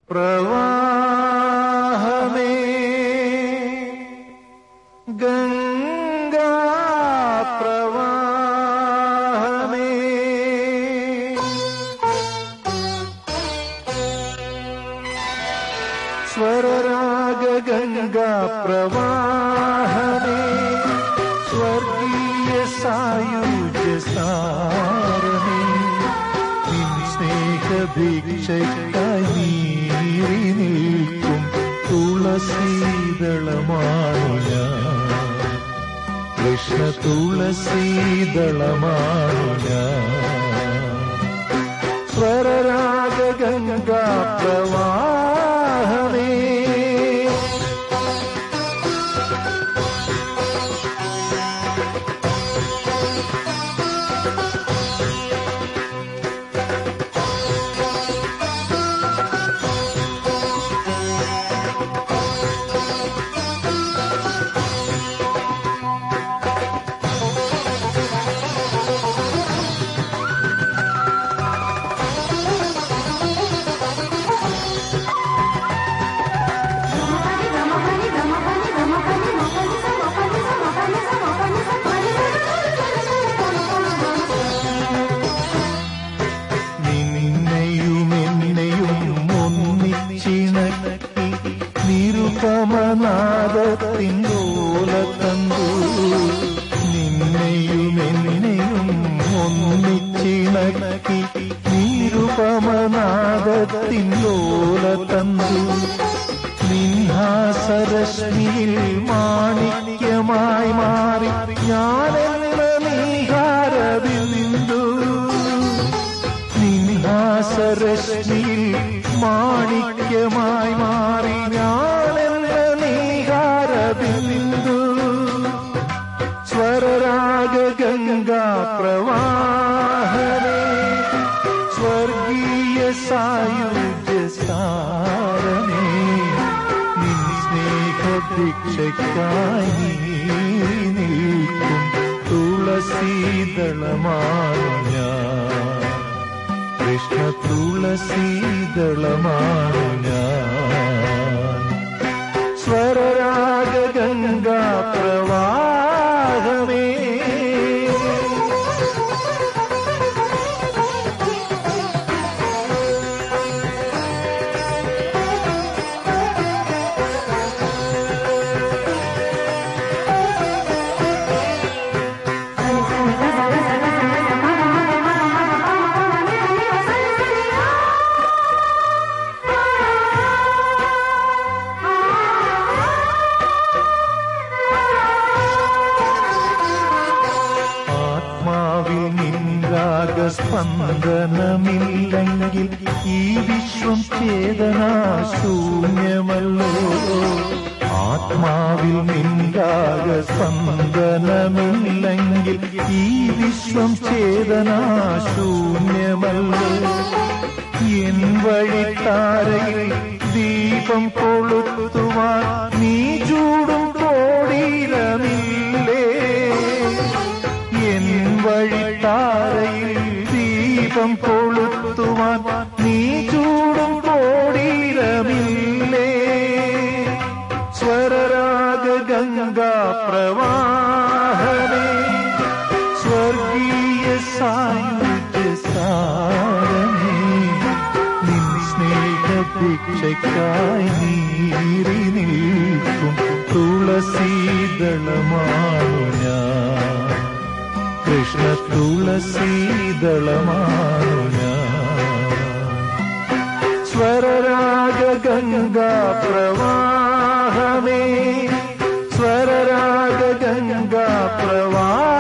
പ്രവാഹമേ ഗംഗാ പ്രവാഹമേ സ്വരരാഗ ഗംഗാ പ്രവാഹമേ സ്വർഗീയ സായുജ സാരമേ നിൻ സ്നേഹഭിക്ഷയ്ക്കായി നീറി നിൽക്കും തുളസീതളമാണു ഞാൻ കൃഷ്ണ തുളസീതളമാണു ഞാൻ സ്വരരാഗ ഗംഗാ പ്രവാഹമേ നിന്നെയും എന്നെയും ഒന്നിച്ചിണക്കി നിരുപമനാദത്തിങ്കോലത്തന്തു നിന്നെയും എന്നെയും ഒന്നിച്ചിണക്കി നിരുപമനാദത്തിങ്കോലത്തന്തു നിൻഹാസരശ്മിയിൽ മാണിക്യമായി മാറി ഞാനെന്ന നീഹാരബിന്ദു നിൻഹാസരശ്മിയിൽ മാണിക്യമായി മാറി ഞാനെന്ന നീഹാരബിന്ദു സ്വരരാഗ ഗംഗാ പ്രവാഹനേ സ്വർഗീയ സായുജ സാരമേ നിൻ സ്നേഹഭിക്ഷയ്ക്കായി നിൽക്കും തുളസീതളമാണു ഞാൻ കൃഷ്ണ തുളസീതളമാണു ഞാൻ സ്വരരാഗ ഗംഗാ പ്രവാഹമേ ആത്മാവിൽ നിൻരാഗ സ്പന്ദനമില്ലെങ്കിൽ ഈ വിശ്വം ചേതനാശൂന്യമല്ലോ ആത്മാവിൽ നിൻരാഗ സ്പന്ദനമില്ലെങ്കിൽ ഈ വിശ്വം ചേതനാശൂന്യമല്ലോ എൻ വഴിത്താരയിൽ ദീപം കൊളുത്തുവാൻ നീ ചൂടും കോടീരമില്ലേ എൻ വഴിത്താരയിൽ ദീപം കൊളുത്തുവാൻ നീ ചൂടും കോടീരമില്ലേ സ്വരരാഗ ഗംഗാ പ്രവാഹനേ സ്വർഗീയ സായുജ സാരമേ നിൻ സ്നേഹഭിക്ഷയ്ക്കായി നീറി നിൽക്കും തുളസീതളമാണു ഞാൻ കൃഷ്ണ തുളസീതളമാണു ഞാൻ സ്വരരാഗ ഗംഗാ പ്രവാഹമേ സ്വരരാഗ ഗംഗാ പ്രവാഹ